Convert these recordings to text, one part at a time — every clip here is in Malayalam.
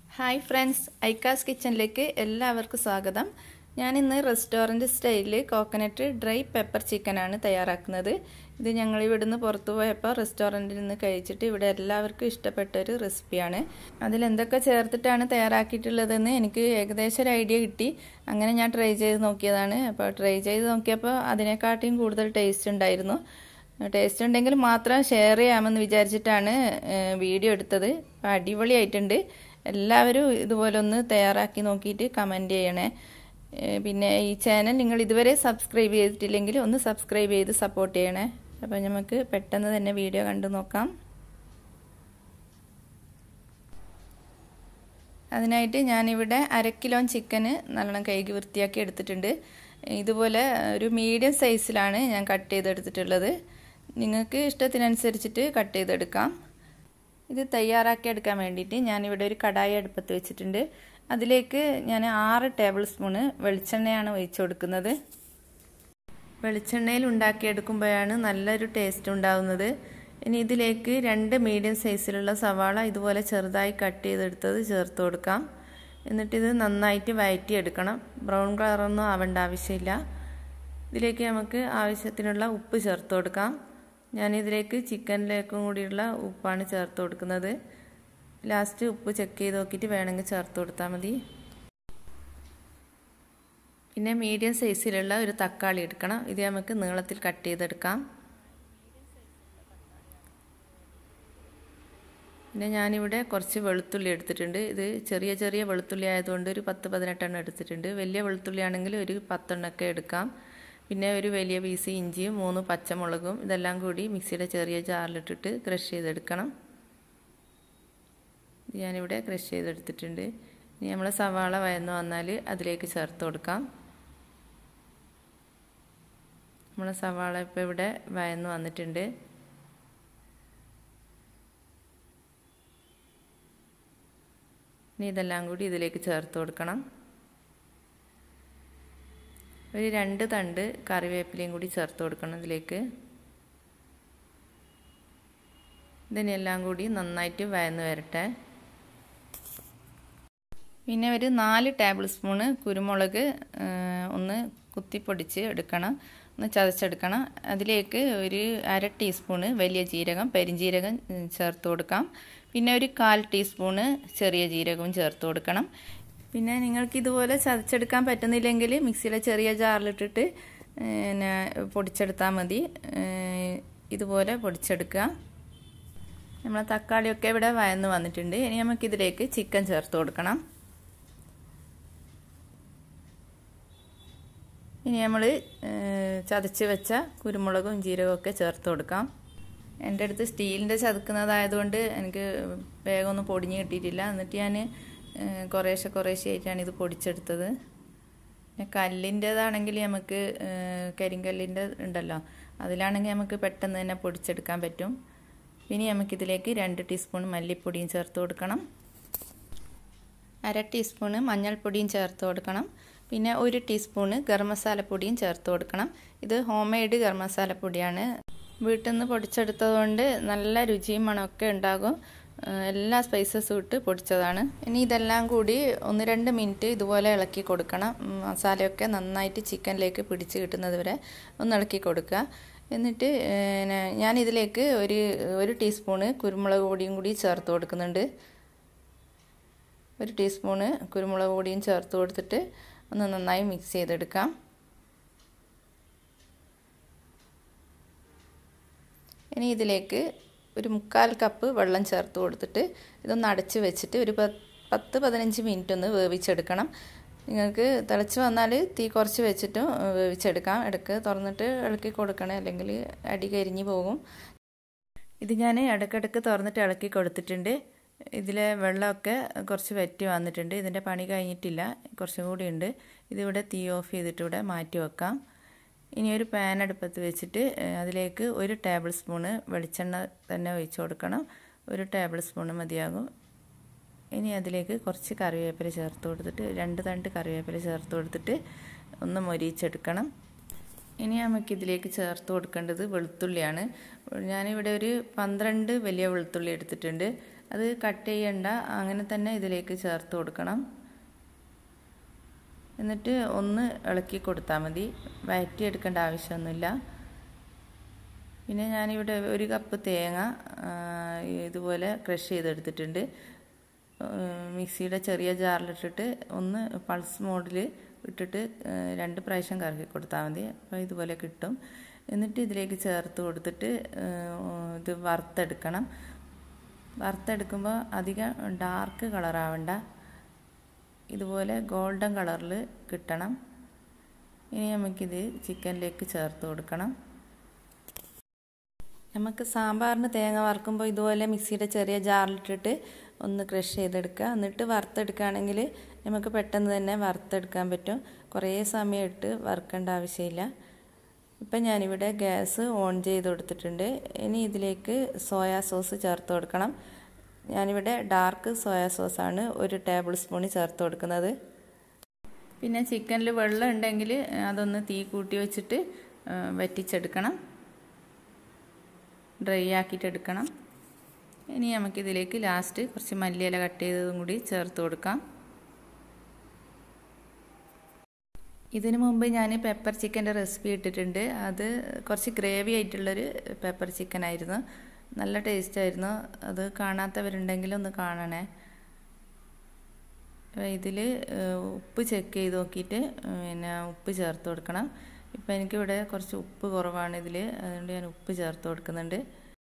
ഹായ് ഫ്രണ്ട്സ് ഐക്കാസ് കിച്ചണിലേക്ക് എല്ലാവർക്കും സ്വാഗതം ഞാൻ ഇന്ന് റെസ്റ്റോറൻറ്റ് സ്റ്റൈലിൽ കോക്കനട്ട് ഡ്രൈ പെപ്പർ ചിക്കനാണ് തയ്യാറാക്കുന്നത് ഇത് ഞങ്ങൾ ഇവിടുന്ന് പുറത്തു പോയപ്പോൾ റെസ്റ്റോറൻറ്റിൽ നിന്ന് കഴിച്ചിട്ട് ഇവിടെ എല്ലാവർക്കും ഇഷ്ടപ്പെട്ട ഒരു റെസിപ്പിയാണ് അതിൽ എന്തൊക്കെ ചേർത്തിട്ടാണ് തയ്യാറാക്കിയിട്ടുള്ളതെന്ന് എനിക്ക് ഏകദേശം ഒരു ഐഡിയ കിട്ടി അങ്ങനെ ഞാൻ ട്രൈ ചെയ്ത് നോക്കിയതാണ് അപ്പോൾ ട്രൈ ചെയ്ത് നോക്കിയപ്പോൾ അതിനെക്കാട്ടിയും കൂടുതൽ ടേസ്റ്റ് ഉണ്ടായിരുന്നു ടേസ്റ്റ് ഉണ്ടെങ്കിൽ മാത്രം ഷെയർ ചെയ്യാമെന്ന് വിചാരിച്ചിട്ടാണ് വീഡിയോ എടുത്തത് അപ്പോൾ അടിപൊളിയായിട്ടുണ്ട് എല്ലാവരും ഇതുപോലെ ഒന്ന് തയ്യാറാക്കി നോക്കിയിട്ട് കമൻറ്റ് ചെയ്യണേ പിന്നെ ഈ ചാനൽ നിങ്ങൾ ഇതുവരെ സബ്സ്ക്രൈബ് ചെയ്തിട്ടില്ലെങ്കിൽ ഒന്ന് സബ്സ്ക്രൈബ് ചെയ്ത് സപ്പോർട്ട് ചെയ്യണേ അപ്പോൾ നമുക്ക് പെട്ടെന്ന് തന്നെ വീഡിയോ കണ്ടു നോക്കാം അതിനായിട്ട് ഞാനിവിടെ അര കിലോ ചിക്കന് നല്ലോണം കഴുകി വൃത്തിയാക്കി എടുത്തിട്ടുണ്ട് ഇതുപോലെ ഒരു മീഡിയം സൈസിലാണ് ഞാൻ കട്ട് ചെയ്തെടുത്തിട്ടുള്ളത് നിങ്ങൾക്ക് ഇഷ്ടത്തിനനുസരിച്ചിട്ട് കട്ട് ചെയ്തെടുക്കാം ഇത് തയ്യാറാക്കി എടുക്കാൻ വേണ്ടിയിട്ട് ഞാനിവിടെ ഒരു കടായി അടുപ്പത്ത് വെച്ചിട്ടുണ്ട് അതിലേക്ക് ഞാൻ ആറ് ടേബിൾ സ്പൂണ് വെളിച്ചെണ്ണയാണ് ഒഴിച്ചു കൊടുക്കുന്നത് വെളിച്ചെണ്ണയിൽ ഉണ്ടാക്കിയെടുക്കുമ്പോഴാണ് നല്ലൊരു ടേസ്റ്റ് ഉണ്ടാകുന്നത് ഇനി ഇതിലേക്ക് രണ്ട് മീഡിയം സൈസിലുള്ള സവാള ഇതുപോലെ ചെറുതായി കട്ട് ചെയ്തെടുത്തത് ചേർത്ത് കൊടുക്കാം എന്നിട്ടിത് നന്നായിട്ട് വഴറ്റിയെടുക്കണം ബ്രൗൺ കളറൊന്നും ആവേണ്ട ആവശ്യമില്ല ഇതിലേക്ക് നമുക്ക് ആവശ്യത്തിനുള്ള ഉപ്പ് ചേർത്ത് കൊടുക്കാം ഞാനിതിലേക്ക് ചിക്കനിലേക്കും കൂടിയുള്ള ഉപ്പാണ് ചേർത്ത് കൊടുക്കുന്നത് ലാസ്റ്റ് ഉപ്പ് ചെക്ക് ചെയ്ത് നോക്കിയിട്ട് വേണമെങ്കിൽ ചേർത്ത് കൊടുത്താൽ മതി പിന്നെ മീഡിയം സൈസിലുള്ള ഒരു തക്കാളി എടുക്കണം ഇത് നമുക്ക് നീളത്തിൽ കട്ട് ചെയ്തെടുക്കാം പിന്നെ ഞാനിവിടെ കുറച്ച് വെളുത്തുള്ളി എടുത്തിട്ടുണ്ട് ഇത് ചെറിയ ചെറിയ വെളുത്തുള്ളി ആയതുകൊണ്ട് ഒരു പത്ത് പതിനെട്ടെണ്ണം എടുത്തിട്ടുണ്ട് വലിയ വെളുത്തുള്ളി ആണെങ്കിൽ ഒരു പത്തെണ്ണമൊക്കെ എടുക്കാം പിന്നെ ഒരു വലിയ പീസ് ഇഞ്ചിയും മൂന്ന് പച്ചമുളകും ഇതെല്ലാം കൂടി മിക്സിയുടെ ചെറിയ ജാറിലിട്ടിട്ട് ക്രഷ് ചെയ്തെടുക്കണം ഞാനിവിടെ ക്രഷ് ചെയ്തെടുത്തിട്ടുണ്ട് ഇനി നമ്മൾ സവാള വയന്ന് വന്നാൽ അതിലേക്ക് ചേർത്ത് കൊടുക്കാം നമ്മളെ സവാള ഇപ്പോൾ ഇവിടെ വയന്ന് വന്നിട്ടുണ്ട് ഇനി ഇതെല്ലാം കൂടി ഇതിലേക്ക് ചേർത്ത് കൊടുക്കണം ഒരു രണ്ട് തണ്ട് കറിവേപ്പിലയും കൂടി ചേർത്ത് കൊടുക്കണം ഇതിലേക്ക് ഇതിനെല്ലാം കൂടി നന്നായിട്ട് വയന്ന് വരട്ടെ പിന്നെ ഒരു നാല് ടേബിൾ സ്പൂണ് കുരുമുളക് ഒന്ന് കുത്തിപ്പൊടിച്ച് എടുക്കണം ഒന്ന് ചതച്ചെടുക്കണം അതിലേക്ക് ഒരു അര ടീസ്പൂണ് വലിയ ജീരകം പെരിഞ്ജീരകം ചേർത്ത് കൊടുക്കാം പിന്നെ ഒരു കാൽ ടീസ്പൂണ് ചെറിയ ജീരകവും ചേർത്ത് കൊടുക്കണം പിന്നെ നിങ്ങൾക്ക് ഇതുപോലെ ചതച്ചെടുക്കാൻ പറ്റുന്നില്ലെങ്കിൽ മിക്സിയിലെ ചെറിയ ജാറിലിട്ടിട്ട് പിന്നെ പൊടിച്ചെടുത്താൽ മതി ഇതുപോലെ പൊടിച്ചെടുക്കുക നമ്മളെ തക്കാളിയൊക്കെ ഇവിടെ വയന്ന് വന്നിട്ടുണ്ട് ഇനി നമുക്കിതിലേക്ക് ചിക്കൻ ചേർത്ത് കൊടുക്കണം ഇനി നമ്മൾ ചതച്ച് വെച്ച കുരുമുളകും ജീരകവും ഒക്കെ ചേർത്ത് കൊടുക്കാം എൻ്റെ അടുത്ത് സ്റ്റീലിൻ്റെ ചതുക്കുന്നതായതുകൊണ്ട് എനിക്ക് വേഗം ഒന്നും പൊടിഞ്ഞ് കിട്ടിയിട്ടില്ല എന്നിട്ട് ഞാൻ കുറേശ്ശെ കുറേശ്ശെ ആയിട്ടാണ് ഇത് പൊടിച്ചെടുത്തത് പിന്നെ കല്ലിൻ്റെതാണെങ്കിൽ നമുക്ക് കരിങ്കല്ലിൻ്റെ ഉണ്ടല്ലോ അതിലാണെങ്കിൽ നമുക്ക് പെട്ടെന്ന് തന്നെ പൊടിച്ചെടുക്കാൻ പറ്റും ഇനി നമുക്കിതിലേക്ക് രണ്ട് ടീസ്പൂൺ മല്ലിപ്പൊടിയും ചേർത്ത് കൊടുക്കണം അര ടീസ്പൂണ് മഞ്ഞൾപ്പൊടിയും ചേർത്ത് കൊടുക്കണം പിന്നെ ഒരു ടീസ്പൂണ് ഗരം മസാലപ്പൊടിയും ചേർത്ത് കൊടുക്കണം ഇത് ഹോം മെയ്ഡ് ഗരം മസാലപ്പൊടിയാണ് വീട്ടിൽ നിന്ന് പൊടിച്ചെടുത്തതുകൊണ്ട് നല്ല രുചിയും മണമൊക്കെ ഉണ്ടാകും എല്ലാ സ്പൈസസും ഇട്ട് പൊടിച്ചതാണ് ഇനി ഇതെല്ലാം കൂടി ഒന്ന് രണ്ട് മിനിറ്റ് ഇതുപോലെ ഇളക്കി കൊടുക്കണം മസാലയൊക്കെ നന്നായിട്ട് ചിക്കനിലേക്ക് പിടിച്ച് കിട്ടുന്നത് വരെ ഒന്ന് ഇളക്കി കൊടുക്കുക എന്നിട്ട് ഞാൻ ഇതിലേക്ക് ഒരു ഒരു ടീസ്പൂണ് കുരുമുളക് പൊടിയും കൂടി ചേർത്ത് കൊടുക്കുന്നുണ്ട് ഒരു ടീസ്പൂണ് കുരുമുളക് പൊടിയും ചേർത്ത് കൊടുത്തിട്ട് ഒന്ന് നന്നായി മിക്സ് ചെയ്തെടുക്കാം ഇനി ഇതിലേക്ക് ഒരു മുക്കാൽ കപ്പ് വെള്ളം ചേർത്ത് കൊടുത്തിട്ട് ഇതൊന്ന് അടച്ച് വെച്ചിട്ട് ഒരു പത്ത് പതിനഞ്ച് മിനിറ്റ് ഒന്ന് വേവിച്ചെടുക്കണം നിങ്ങൾക്ക് തിളച്ച് വന്നാൽ തീ കുറച്ച് വെച്ചിട്ടും വേവിച്ചെടുക്കാം ഇടയ്ക്ക് തുറന്നിട്ട് ഇളക്കി കൊടുക്കണേ അല്ലെങ്കിൽ അടി കരിഞ്ഞു പോകും ഇത് ഞാൻ ഇടയ്ക്കിടയ്ക്ക് തുറന്നിട്ട് ഇളക്കി കൊടുത്തിട്ടുണ്ട് ഇതിലെ വെള്ളമൊക്കെ കുറച്ച് വറ്റി വന്നിട്ടുണ്ട് ഇതിൻ്റെ പണി കഴിഞ്ഞിട്ടില്ല കുറച്ചും കൂടി ഉണ്ട് ഇതിവിടെ തീ ഓഫ് ചെയ്തിട്ട് ഇവിടെ മാറ്റി വെക്കാം ഇനി ഒരു പാൻ അടുപ്പത്ത് വെച്ചിട്ട് അതിലേക്ക് ഒരു ടേബിൾ സ്പൂണ് വെളിച്ചെണ്ണ തന്നെ ഒഴിച്ചു കൊടുക്കണം ഒരു ടേബിൾ സ്പൂണ് മതിയാകും ഇനി അതിലേക്ക് കുറച്ച് കറിവേപ്പില ചേർത്ത് കൊടുത്തിട്ട് രണ്ട് തണ്ട് കറിവേപ്പില ചേർത്ത് കൊടുത്തിട്ട് ഒന്ന് മൊരിയിച്ചെടുക്കണം ഇനി നമുക്കിതിലേക്ക് ചേർത്ത് കൊടുക്കേണ്ടത് വെളുത്തുള്ളിയാണ് ഞാനിവിടെ ഒരു പന്ത്രണ്ട് വലിയ വെളുത്തുള്ളി എടുത്തിട്ടുണ്ട് അത് കട്ട് ചെയ്യണ്ട അങ്ങനെ തന്നെ ഇതിലേക്ക് ചേർത്ത് കൊടുക്കണം എന്നിട്ട് ഒന്ന് ഇളക്കി കൊടുത്താൽ മതി വയറ്റിയെടുക്കേണ്ട ആവശ്യമൊന്നുമില്ല പിന്നെ ഞാനിവിടെ ഒരു കപ്പ് തേങ്ങ ഇതുപോലെ ക്രഷ് ചെയ്തെടുത്തിട്ടുണ്ട് മിക്സിയുടെ ചെറിയ ജാറിലിട്ടിട്ട് ഒന്ന് പൾസ് മോഡിൽ ഇട്ടിട്ട് രണ്ട് പ്രാവശ്യം കറക്കി കൊടുത്താൽ മതി അപ്പോൾ ഇതുപോലെ കിട്ടും എന്നിട്ട് ഇതിലേക്ക് ചേർത്ത് കൊടുത്തിട്ട് ഇത് വറുത്തെടുക്കണം വറുത്തെടുക്കുമ്പോൾ അധികം ഡാർക്ക് കളറാവണ്ട ഇതുപോലെ ഗോൾഡൻ കളറിൽ കിട്ടണം ഇനി നമുക്കിത് ചിക്കനിലേക്ക് ചേർത്ത് കൊടുക്കണം നമുക്ക് സാമ്പാറിന് തേങ്ങ വറുക്കുമ്പോൾ ഇതുപോലെ മിക്സിയുടെ ചെറിയ ജാറിലിട്ടിട്ട് ഒന്ന് ക്രഷ് ചെയ്തെടുക്കുക എന്നിട്ട് വറുത്തെടുക്കുകയാണെങ്കിൽ നമുക്ക് പെട്ടെന്ന് തന്നെ വറുത്തെടുക്കാൻ പറ്റും കുറേ സമയം ഇട്ട് വറുക്കേണ്ട ആവശ്യമില്ല ഇപ്പം ഞാനിവിടെ ഗ്യാസ് ഓൺ ചെയ്ത് കൊടുത്തിട്ടുണ്ട് ഇനി ഇതിലേക്ക് സോയാ സോസ് ചേർത്ത് കൊടുക്കണം ഞാനിവിടെ ഡാർക്ക് സോയാ സോസാണ് ഒരു ടേബിൾ സ്പൂൺ ചേർത്ത് കൊടുക്കുന്നത് പിന്നെ ചിക്കനിൽ വെള്ളം ഉണ്ടെങ്കിൽ അതൊന്ന് തീ കൂട്ടി വെച്ചിട്ട് വറ്റിച്ചെടുക്കണം ഡ്രൈ ആക്കിയിട്ട് എടുക്കണം ഇനി നമുക്കിതിലേക്ക് ലാസ്റ്റ് കുറച്ച് മല്ലിയില കട്ട് ചെയ്തതും കൂടി ചേർത്ത് കൊടുക്കാം ഇതിനു മുമ്പ് ഞാൻ പെപ്പർ ചിക്കൻ്റെ റെസിപ്പി ഇട്ടിട്ടുണ്ട് അത് കുറച്ച് ഗ്രേവി ആയിട്ടുള്ളൊരു പെപ്പർ ചിക്കൻ ആയിരുന്നു നല്ല ടേസ്റ്റ് ആയിരുന്നു അത് കാണാത്തവരുണ്ടെങ്കിൽ ഒന്ന് കാണണേ ഇതിൽ ഉപ്പ് ചെക്ക് ചെയ്ത് നോക്കിയിട്ട് പിന്നെ ഉപ്പ് ചേർത്ത് കൊടുക്കണം ഇപ്പം എനിക്കിവിടെ കുറച്ച് ഉപ്പ് കുറവാണ് ഇതിൽ അതുകൊണ്ട് ഞാൻ ഉപ്പ് ചേർത്ത് കൊടുക്കുന്നുണ്ട്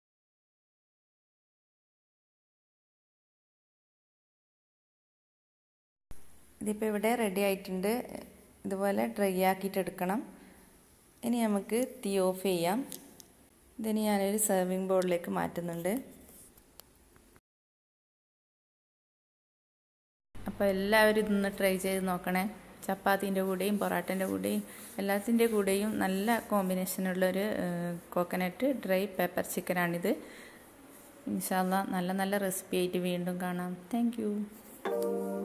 ഇതിപ്പോൾ ഇവിടെ റെഡി ആയിട്ടുണ്ട് ഇതുപോലെ ഡ്രൈ ആക്കിയിട്ട് എടുക്കണം ഇനി നമുക്ക് തീ ഓഫ് ചെയ്യാം ഇതിന് ഞാനൊരു സെർവിങ് ബോളിലേക്ക് മാറ്റുന്നുണ്ട് അപ്പോൾ എല്ലാവരും ഇതൊന്ന് ട്രൈ ചെയ്ത് നോക്കണേ ചപ്പാത്തിൻ്റെ കൂടെയും പൊറാട്ടൻ്റെ കൂടെയും എല്ലാത്തിൻ്റെ കൂടെയും നല്ല കോമ്പിനേഷനുള്ളൊരു കോക്കനട്ട് ഡ്രൈ പെപ്പർ ചിക്കനാണിത് ഇൻഷാല്ല നല്ല നല്ല റെസിപ്പി ആയിട്ട് വീണ്ടും കാണാം താങ്ക്